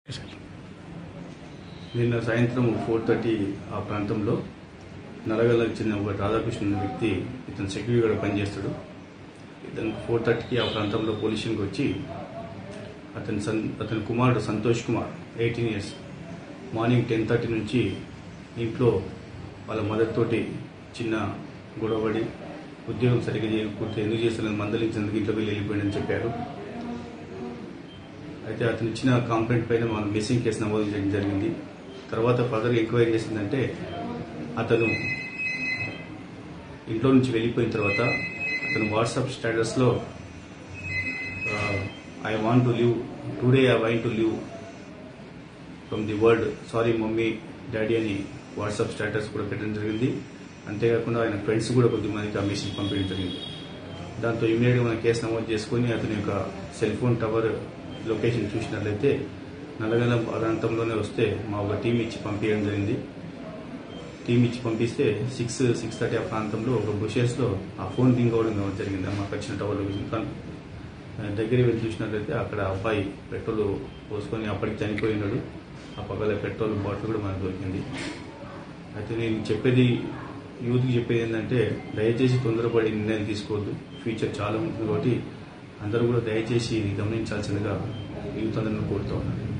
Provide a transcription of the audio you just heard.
నిన్న సాయంత్రం four thirty ఆ ప్రాంతంలో నలగలకు చెందిన ఒక రాధాకృష్ణ అనే వ్యక్తి ఇతను సెక్యూరిటీగా పనిచేస్తాడు ఇతను ఫోర్ థర్టీకి ఆ ప్రాంతంలో పోలీసులకు వచ్చి అతని సన్ అతని కుమారుడు Santosh Kumar eighteen years morning ten thirty నుంచి ఇంట్లో వాళ్ళ మదర్ తోటి చిన్న గొడవపడి ఉద్యోగం సరిగ్గా చేయకపోతే ఎందుకు చేస్తున్నది మందలించేందుకు ఇంట్లోకి వెళ్ళి వెళ్ళిపోయాడని చెప్పారు అయితే అతను ఇచ్చిన కంప్లైంట్ పైన మనం మిస్సింగ్ కేసు నమోదు చేయడం జరిగింది తర్వాత ఫర్దర్ ఎంక్వైరీ చేసిందంటే అతను ఇంట్లో నుంచి వెళ్ళిపోయిన తర్వాత అతను వాట్సాప్ స్టేటస్లో I want to leave today I want to leave from the world sorry mummy daddy అని వాట్సాప్ స్టేటస్ కూడా పెట్టడం జరిగింది అంతేకాకుండా ఆయన ఫ్రెండ్స్ కూడా కొద్దిమందికి ఆ మెసేజ్ పంపించడం జరిగింది దాంతో ఇమీడియట్గా మనం కేసు నమోదు చేసుకుని అతని యొక్క సెల్ ఫోన్ టవర్ లొకేషన్ చూసినట్లయితే నల్లగల ప్రాంతంలోనే వస్తే మా ఒక టీం ఇచ్చి పంపించడం జరిగింది టీం ఇచ్చి పంపిస్తే సిక్స్ సిక్స్ థర్టీ ఆ ప్రాంతంలో ఒక బుషెస్లో ఆ ఫోన్ రింగ్ అవ్వడం జరిగింది మాకు వచ్చిన టవర్ లొకేషన్ కానీ దగ్గర వెళ్ళి చూసినట్లయితే అక్కడ అబ్బాయి పెట్రోల్ పోసుకొని అప్పటికి చనిపోయి ఉన్నాడు ఆ పక్కల పెట్రోల్ బాటిల్ కూడా మనకు దొరికింది అయితే నేను చెప్పేది యూత్కి చెప్పేది ఏంటంటే దయచేసి తొందరపడి నిర్ణయం తీసుకోవద్దు ఫ్యూచర్ చాలా ఉంటుంది కాబట్టి అందరూ కూడా దయచేసి ఇది గమనించాల్సిందిగా యూత్ అందరిని కోరుతూ ఉన్నాను